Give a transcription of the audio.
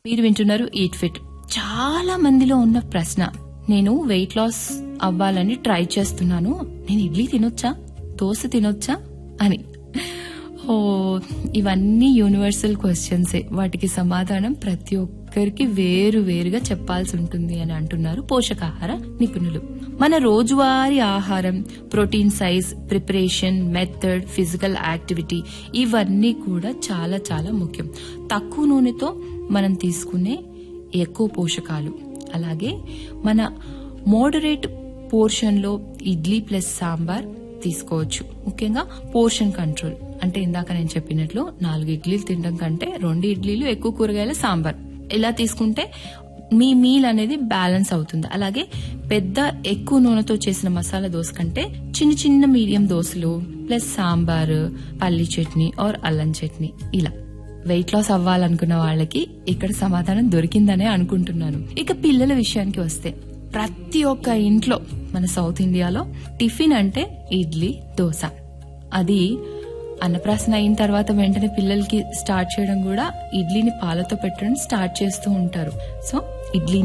మీరు వింటున్నారు eat fit చాలా మందిలో ఉన్న ప్రశ్న నేను వెయిట్ లాస్ అవ్వాలని ట్రై చేస్తున్నాను నేను ఇడ్లీ తినొచ్చా దోశ తినొచ్చా అని ఓ ఇవన్నీ యూనివర్సల్ క్వశ్చన్సే వాటికి సమాధానం ప్రతి ఒక్కరికి వేరు వేరుగా చెప్పాల్సి ఉంటుంది అని అంటున్నారు పోషకాహార నిపుణులు మన రోజువారీ ఆహారం protein size preparation method physical activity ఇవన్నీ కూడా చాలా చాలా ముఖ్యం తక్కువ నూనెతో మనం తీసుకునే ఎక్కువ పోషకాలు అలాగే మన మోడరేట్ పోర్షన్ లో ఇడ్లీ ప్లస్ సాంబార్ తీసుకోవచ్చు ముఖ్యంగా పోర్షన్ కంట్రోల్ అంటే ఇందాక నేను చెప్పినట్లు నాలుగు ఇడ్లీలు తినడం కంటే రెండు ఇడ్లీలు ఎక్కువ కూరగాయల సాంబార్ ఇలా తీసుకుంటే మీ మీల్ అనేది బ్యాలెన్స్ అవుతుంది అలాగే పెద్ద ఎక్కువ నూనెతో చేసిన మసాలా దోశ కంటే చిన్న చిన్న మీడియం దోశలు ప్లస్ సాంబార్ పల్లి చట్నీ ఆర్ అల్లం చట్నీ ఇలా వెయిట్ లాస్ అవ్వాలనుకున్న వాళ్ళకి ఇక్కడ సమాధానం దొరికిందనే అనుకుంటున్నాను ఇక పిల్లల విషయానికి వస్తే ప్రతి ఒక్క ఇంట్లో మన సౌత్ ఇండియాలో టిఫిన్ అంటే ఇడ్లీ దోశ అది అన్నప్రాసన అయిన తర్వాత వెంటనే పిల్లలకి స్టార్ట్ చేయడం కూడా ఇడ్లీని పాలతో పెట్టడం స్టార్ట్ చేస్తూ ఉంటారు సో ఇడ్లీ